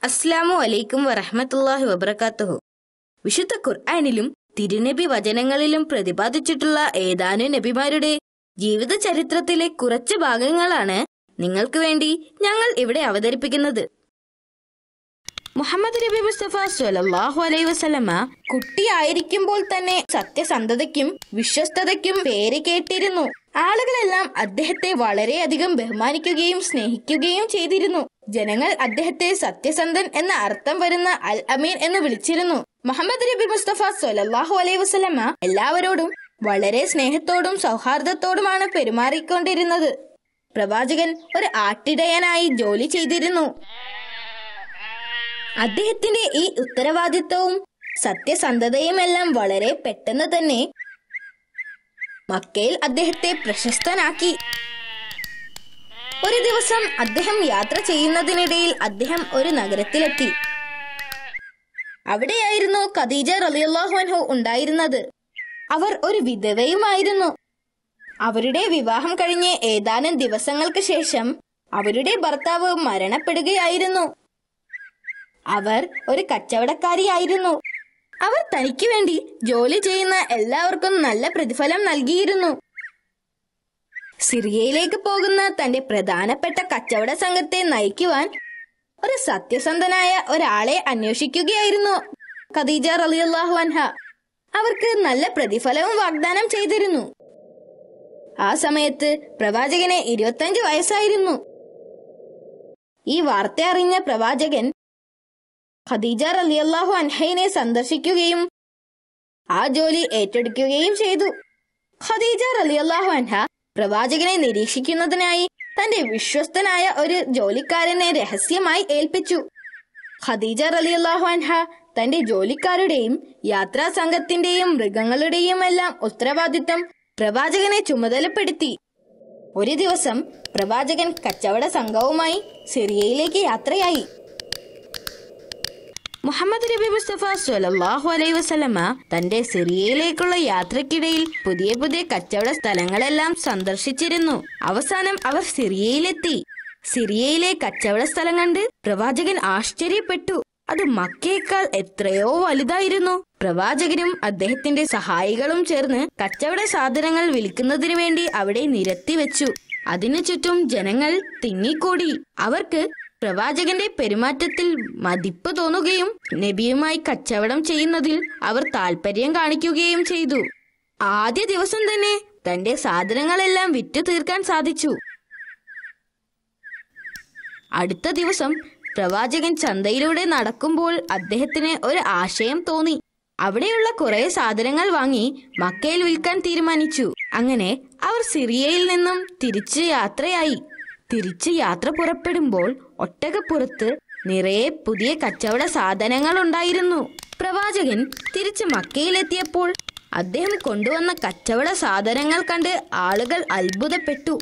അസ്ലാമു അലൈക്കും വറഹ്മത്തുള്ളാഹി വബറകാത്തുഹു വിശുദ്ധ ഖുർആനിലും തിരുനബി വചനങ്ങളിലും പ്രതിപാദിച്ചിട്ടുള്ള ഏതാനും നബിമാരുടെ ജീവിത ചരിത്രത്തിലെ കുറച്ച് ഭാഗങ്ങളാണ് നിങ്ങൾക്ക് വേണ്ടി ഞങ്ങൾ ഇവിടെ അവതരിപ്പിക്കുന്നത് മുഹമ്മദ് നബി മുസ്തഫ സ്വലല്ലാഹു അലൈ വസല്ലമ കുട്ടിയായിരിക്കുമ്പോൾ തന്നെ സത്യസന്ധതയ്ക്കും വിശ്വസ്തതയ്ക്കും പേര് കേട്ടിരുന്നു ആളുകളെല്ലാം അദ്ദേഹത്തെ വളരെയധികം ബഹുമാനിക്കുകയും സ്നേഹിക്കുകയും ചെയ്തിരുന്നു ജനങ്ങൾ അദ്ദേഹത്തെ സത്യസന്ധൻ എന്ന അർത്ഥം വരുന്ന അൽ അമീൻ എന്ന് വിളിച്ചിരുന്നു മുഹമ്മദ് നബി മുസ്തഫ സ്വലല്ലാഹു അലൈ വസല്ലമ എല്ലാവരോടും വളരെ സ്നേഹത്തോടും സൗഹാർദ്ദത്തോടുമാണ് പെരുമാറിക്കൊണ്ടിരുന്നത് പ്രവാചകൻ ഒരു ആട്ടിടയനായി ജോലി ചെയ്തിരുന്നു അദ്ദേഹത്തിന്റെ ഈ ഉത്തരവാദിത്വവും സത്യസന്ധതയുമെല്ലാം വളരെ പെട്ടെന്ന് തന്നെ മക്കയിൽ അദ്ദേഹത്തെ പ്രശസ്തനാക്കി ഒരു ദിവസം അദ്ദേഹം യാത്ര ചെയ്യുന്നതിനിടയിൽ അദ്ദേഹം ഒരു നഗരത്തിലെത്തി അവിടെയായിരുന്നു ഖദീജ റളിയല്ലാഹു അൻഹു ഉണ്ടായിരുന്നത് അവർ ഒരു വിധവയുമായിരുന്നു അവരുടെ വിവാഹം കഴിഞ്ഞ് ഏതാനും ദിവസങ്ങൾക്ക് ശേഷം അവരുടെ ഭർത്താവ് മരണപ്പെടുകയായിരുന്നു അവർ ഒരു കച്ചവടക്കാരിയായിരുന്നു അവർ തനിക്ക് വേണ്ടി ജോലി ചെയ്യുന്ന എല്ലാവർക്കും നല്ല പ്രതിഫലം നൽകിയിരുന്നു സിറിയയിലേക്ക് പോകുന്ന തന്റെ പ്രധാനപ്പെട്ട കച്ചവട സംഘത്തെ നയിക്കുവാൻ ഒരു സത്യസന്ധനായ ഒരാളെ അന്വേഷിക്കുകയായിരുന്നു ഖദീജ റളിയല്ലാഹു അൻഹ അവർക്ക് നല്ല പ്രതിഫലവും വാഗ്ദാനം ചെയ്തിരുന്നു ആ സമയത്ത് പ്രവാചകന് ഇരുപത്തഞ്ച് വയസ്സായിരുന്നു ഈ വാർത്ത അറിഞ്ഞ പ്രവാചകൻ ഖദീജ റളിയല്ലാഹു അൻഹയിനെ സന്ദർശിക്കുകയും ആ ജോലി ഏറ്റെടുക്കുകയും ചെയ്തു ഖദീജ റളിയല്ലാഹു അൻഹ പ്രവാചകനെ നിരീക്ഷിക്കുന്നതിനായി തന്റെ വിശ്വസ്തനായ ഒരു ജോലിക്കാരനെ രഹസ്യമായി ഏൽപ്പിച്ചു ഖദീജ റളിയല്ലാഹു അൻഹ തന്റെ ജോലിക്കാരുടെയും യാത്രാ സംഘത്തിന്റെയും മൃഗങ്ങളുടെയും എല്ലാം ഉത്തരവാദിത്തം പ്രവാചകനെ ചുമതലപ്പെടുത്തി ഒരു ദിവസം പ്രവാചകൻ കച്ചവട സംഘവുമായി സിറിയയിലേക്ക് യാത്രയായി മുഹമ്മദ് നബി മുസ്തഫ സ്വലല്ലാഹു അലൈ വസല്ലമ തന്റെ സിറിയയിലേക്കുള്ള യാത്രക്കിടയിൽ പുതിയ പുതിയ കച്ചവട സ്ഥലങ്ങളെല്ലാം സന്ദർശിച്ചിരുന്നു അവസാനം അവർ സിറിയയിലെത്തി സിറിയയിലെ കച്ചവട സ്ഥലം കണ്ട് പ്രവാചകൻ ആശ്ചര്യപ്പെട്ടു അത് മക്കയേക്കാൾ എത്രയോ വലുതായിരുന്നു പ്രവാചകനും അദ്ദേഹത്തിന്റെ സഹായികളും ചേർന്ന് കച്ചവട സാധനങ്ങൾ വിൽക്കുന്നതിനു വേണ്ടി അവിടെ നിരത്തി വെച്ചു അതിനു ചുറ്റും ജനങ്ങൾ തിങ്ങിക്കൂടി അവർക്ക് പ്രവാചകന്റെ പെരുമാറ്റത്തിൽ മതിപ്പ് തോന്നുകയും നബിയുമായി കച്ചവടം ചെയ്യുന്നതിൽ അവർ താല്പര്യം കാണിക്കുകയും ചെയ്തു ആദ്യ ദിവസം തന്നെ തന്റെ സാധനങ്ങളെല്ലാം വിറ്റു തീർക്കാൻ സാധിച്ചു അടുത്ത ദിവസം പ്രവാചകൻ ചന്തയിലൂടെ നടക്കുമ്പോൾ അദ്ദേഹത്തിന് ഒരു ആശയം തോന്നി അവിടെയുള്ള കുറെ സാധനങ്ങൾ വാങ്ങി മക്കയിൽ വിൽക്കാൻ തീരുമാനിച്ചു അങ്ങനെ അവർ സിറിയയിൽ നിന്നും തിരിച്ച് യാത്രയായി തിരിച്ച് യാത്ര പുറപ്പെടുമ്പോൾ ഒട്ടകപ്പുറത്ത് നിറയെ പുതിയ കച്ചവട സാധനങ്ങൾ ഉണ്ടായിരുന്നു പ്രവാചകൻ തിരിച്ച് മക്കയിലെത്തിയപ്പോൾ അദ്ദേഹം കൊണ്ടുവന്ന കച്ചവട സാധനങ്ങൾ കണ്ട് ആളുകൾ അത്ഭുതപ്പെട്ടു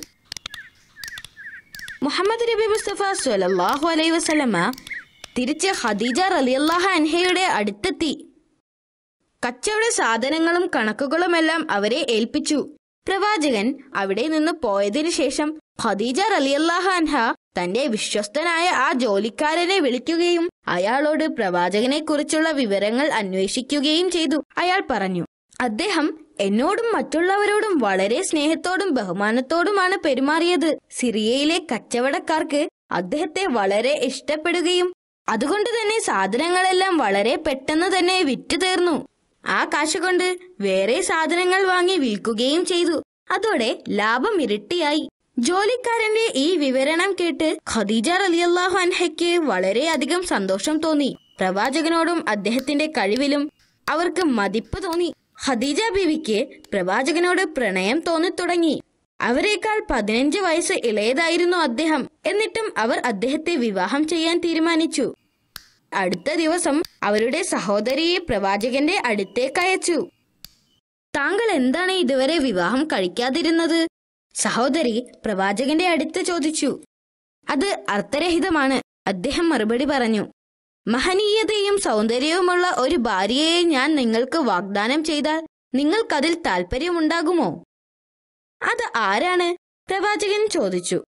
മുഹമ്മദ് നബി മുസ്തഫ സ്വലല്ലാഹു അലൈ വസല്ലമ തിരിച്ച് ഖദീജ റളിയല്ലാഹു അൻഹയുടെ അടുത്തെത്തി കച്ചവട സാധനങ്ങളും കണക്കുകളുമെല്ലാം അവരെ ഏൽപ്പിച്ചു പ്രവാചകൻ അവിടെ നിന്ന് പോയതിനു ശേഷം ഖദീജ റളിയല്ലാഹു അൻഹ തന്റെ വിശ്വസ്തനായ ആ ജോലിക്കാരനെ വിളിക്കുകയും അയാളോട് പ്രവാചകനെ കുറിച്ചുള്ള വിവരങ്ങൾ അന്വേഷിക്കുകയും ചെയ്തു അയാൾ പറഞ്ഞു അദ്ദേഹം എന്നോടും മറ്റുള്ളവരോടും വളരെ സ്നേഹത്തോടും ബഹുമാനത്തോടുമാണ് പെരുമാറിയത് സിറിയയിലെ കച്ചവടക്കാർക്ക് അദ്ദേഹത്തെ വളരെ ഇഷ്ടപ്പെടുകയും അതുകൊണ്ട് തന്നെ സാധനങ്ങളെല്ലാം വളരെ പെട്ടെന്ന് തന്നെ വിറ്റു തീർന്നു ആ കാശ് കൊണ്ട് വേറെ സാധനങ്ങൾ വാങ്ങി വിൽക്കുകയും ചെയ്തു അതോടെ ലാഭം ഇരട്ടിയായി ജോലിക്കാരന്റെ ഈ വിവരണം കേട്ട് ഖദീജ റളിയല്ലാഹു അൻഹയ്ക്ക് വളരെയധികം സന്തോഷം തോന്നി പ്രവാചകനോടും അദ്ദേഹത്തിന്റെ കഴിവിലും അവർക്ക് മതിപ്പ് തോന്നി ഖദീജ ബീവിക്ക് പ്രവാചകനോട് പ്രണയം തോന്നിത്തുടങ്ങി അവരെക്കാൾ പതിനഞ്ച് വയസ്സ് ഇളയതായിരുന്നു അദ്ദേഹം എന്നിട്ടും അവർ അദ്ദേഹത്തെ വിവാഹം ചെയ്യാൻ തീരുമാനിച്ചു അടുത്ത ദിവസം അവരുടെ സഹോദരിയെ പ്രവാചകന്റെ അടുത്തേക്ക് അയച്ചു താങ്കൾ എന്താണ് ഇതുവരെ വിവാഹം കഴിക്കാതിരുന്നത് സഹോദരി പ്രവാചകന്റെ അടുത്ത് ചോദിച്ചു അത് അർത്ഥരഹിതമാണ് അദ്ദേഹം മറുപടി പറഞ്ഞു മഹനീയതയും സൗന്ദര്യവുമുള്ള ഒരു ഭാര്യയെ ഞാൻ നിങ്ങൾക്ക് വാഗ്ദാനം ചെയ്താൽ നിങ്ങൾക്കതിൽ താല്പര്യമുണ്ടാകുമോ അത് ആരാണ് പ്രവാചകൻ ചോദിച്ചു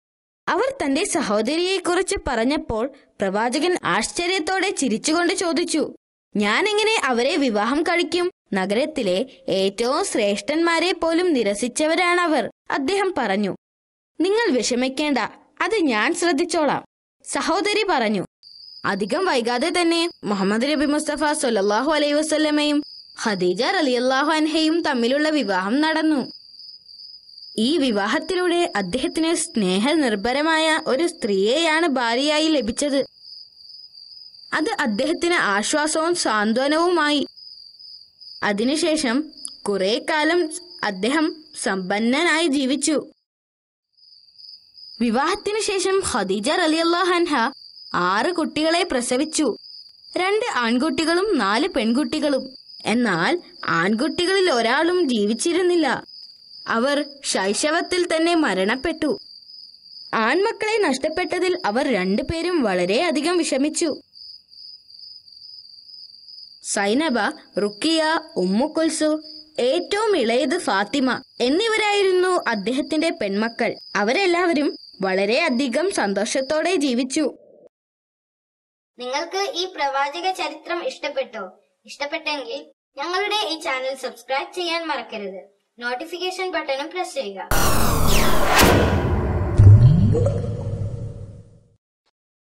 അവർ തന്റെ സഹോദരിയെക്കുറിച്ച് പറഞ്ഞപ്പോൾ പ്രവാചകൻ ആശ്ചര്യത്തോടെ ചിരിച്ചുകൊണ്ട് ചോദിച്ചു ഞാൻ എങ്ങനെ അവരെ വിവാഹം കഴിക്കും നഗരത്തിലെ ഏറ്റവും ശ്രേഷ്ഠന്മാരെ പോലും നിരസിച്ചവരാണവർ അദ്ദേഹം പറഞ്ഞു നിങ്ങൾ വിഷമിക്കേണ്ട അത് ഞാൻ ശ്രദ്ധിച്ചോളാം സഹോദരി പറഞ്ഞു അധികം വൈകാതെ തന്നെ മുഹമ്മദ് നബി മുസ്തഫ സൊല്ലാഹു അലൈഹി വസ്ലമയും ഖദീജ റലിയല്ലാഹു അൻഹയും തമ്മിലുള്ള വിവാഹം നടന്നു ഈ വിവാഹത്തിലൂടെ അദ്ദേഹത്തിന് സ്നേഹനിർഭരമായ ഒരു സ്ത്രീയെയാണ് ഭാര്യയായി ലഭിച്ചത് അത് അദ്ദേഹത്തിന് ആശ്വാസവും സാന്ത്വനവുമായി അതിനുശേഷം കുറെ കാലം അദ്ദേഹം സമ്പന്നനായി ജീവിച്ചു വിവാഹത്തിനു ശേഷം ഖദീജ റലിയല്ലാഹൻഹ ആറ് കുട്ടികളെ പ്രസവിച്ചു രണ്ട് ആൺകുട്ടികളും നാല് പെൺകുട്ടികളും എന്നാൽ ആൺകുട്ടികളിൽ ഒരാളും ജീവിച്ചിരുന്നില്ല അവർ ശൈശവത്തിൽ തന്നെ മരണപ്പെട്ടു ആൺമക്കളെ നഷ്ടപ്പെട്ടതിൽ അവർ രണ്ടുപേരും വളരെയധികം വിഷമിച്ചു സൈനബ റുക്കിയ ഉമ്മുക്കുൽസു ഏറ്റവും ഇളയത് ഫാത്തിമ എന്നിവരായിരുന്നു അദ്ദേഹത്തിന്റെ പെൺമക്കൾ അവരെല്ലാവരും വളരെയധികം സന്തോഷത്തോടെ ജീവിച്ചു നിങ്ങൾക്ക് ഈ പ്രവാചക ചരിത്രം ഇഷ്ടപ്പെട്ടോ ഇഷ്ടപ്പെട്ടെങ്കിൽ ഞങ്ങളുടെ ഈ ചാനൽ സബ്സ്ക്രൈബ് ചെയ്യാൻ മറക്കരുത് നോട്ടിഫിക്കേഷൻ ബട്ടണും പ്രസ് ചെയ്യുക